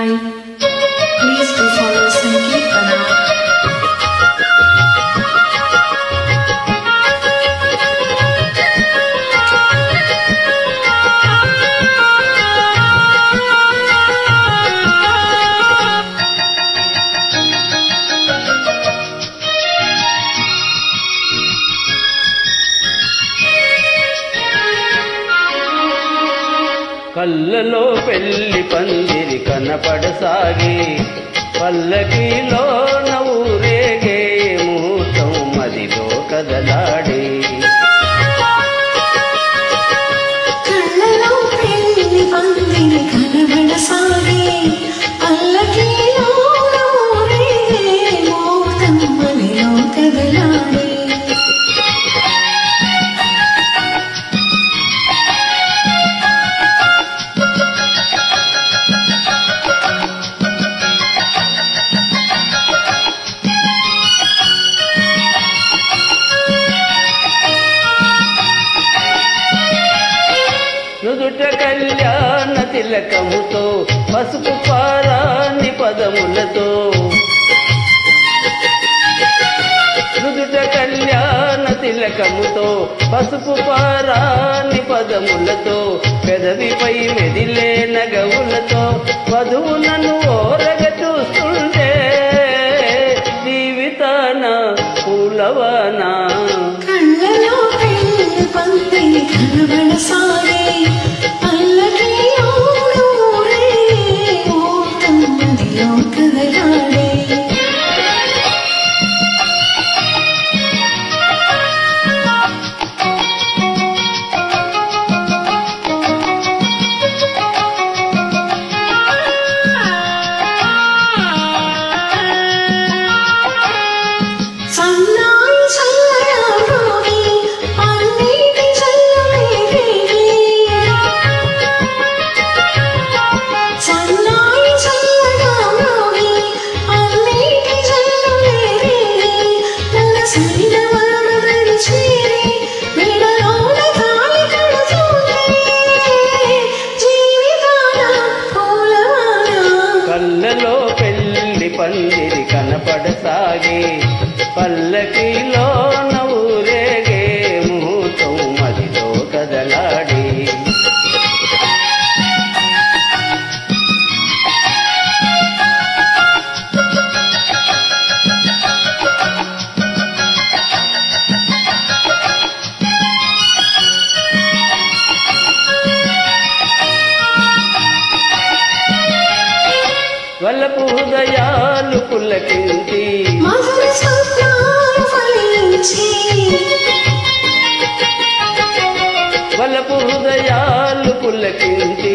Please do follow Sankirtana. కళ్ళలో పెళ్లి పందిరి కనపడసాగి పల్లకిలో నవ్వురేగే ముహూర్తం మదిలో కదలాడే కళ్ళలో పెళ్లి పందిరి కనబడసాగే పల్లకీలో ఊరేగే మోహం మదిలో కదలాడే నుదుట కళ్యాణ తిలకముతో పసుపు పారాని పదములతో నుదుట కళ్యాణ తిలకముతో పసుపు పారాని పదములతో పెదవిపై మెదిలే నగవులతో వధువులను ఓరగ చూస్తుంటే జీవితాన పూలవానా కళ్ళలో పెళ్లి పందిరి కనబడసాగే పల్లకీలో ఊరేగే మోహం మదిలో కదలాడే సన్నాయి చల్లరారోగి అన్నిటి చల్లవేరేగి సన్నాయి చల్లరారోగి అన్నిటి చల్లవేరేగి నల్ల సైన వరమగడి చేరి మెడలోన తాళి కడుతుంటే జీవితాన పూలవాన కళ్ళలో పెళ్లి పందిరి కనపడసాగే పల్లకిలో నవ్వురేగే ముహూర్తం మదిలో కదలాడి వల్లపు హృదయాలు పుల్లకించి మధుర స్వప్నాలు ఫలించి వలపు హృదయాలు పుల్లకించి